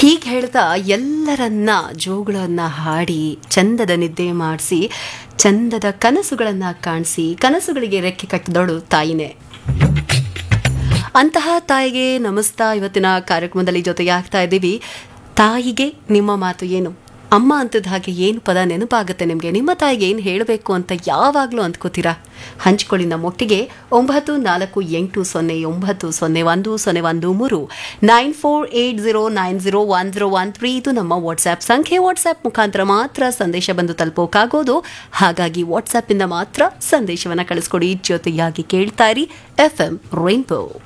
ಹೀಗೆ ಹೇಳ್ತಾ ಎಲ್ಲರನ್ನ ಜೋಗುಳನ್ನ ಹಾಡಿ ಚಂದದ ನಿದ್ದೆ ಮಾಡಿಸಿ ಚಂದದ ಕನಸುಗಳನ್ನ ಕಾಣಿಸಿ ಕನಸುಗಳಿಗೆ ರೆಕ್ಕೆ ಕಟ್ಟಿದವಳು ತಾಯಿನೇ ಅಂತಹ ತಾಯಿಗೆ ನಮಸ್ತಾ ಇವತ್ತಿನ ಕಾರ್ಯಕ್ರಮದಲ್ಲಿ ಜೊತೆಯಾಗ್ತಾ ಇದ್ದೀವಿ ತಾಯಿಗೆ ನಿಮ್ಮ ಮಾತು ಏನು ಅಮ್ಮ ಅಂತದ ಹಾಗೆ ಏನು ಪದ ನೆನಪಾಗುತ್ತೆ ನಿಮಗೆ ನಿಮ್ಮ ತಾಯಿಗೆ ಏನು ಹೇಳಬೇಕು ಅಂತ ಯಾವಾಗಲೂ ಅಂದ್ಕೋತೀರಾ ಹಂಚ್ಕೊಳ್ಳಿ ನಮ್ಮೊಟ್ಟಿಗೆ ಒಂಬತ್ತು ನಾಲ್ಕು ಎಂಟು ಸೊನ್ನೆ ಒಂಬತ್ತು ಸೊನ್ನೆ ಒಂದು ಸೊನ್ನೆ ಒಂದು ಮೂರು nine four eight zero nine zero one zero one three ಇದು ನಮ್ಮ ವಾಟ್ಸ್ಆ್ಯಪ್ ಸಂಖ್ಯೆ ವಾಟ್ಸ್ಆ್ಯಪ್ ಮುಖಾಂತರ ಮಾತ್ರ ಸಂದೇಶ ಬಂದು ತಲುಪೋಕ್ಕಾಗೋದು ಹಾಗಾಗಿ ವಾಟ್ಸ್ಆ್ಯಪಿಂದ ಮಾತ್ರ ಸಂದೇಶವನ್ನು ಕಳಿಸ್ಕೊಡಿ ಜೊತೆಯಾಗಿ ಕೇಳ್ತಾ ಇರಿ ಎಫ್ ಎಂ ರೈನ್ಬೋ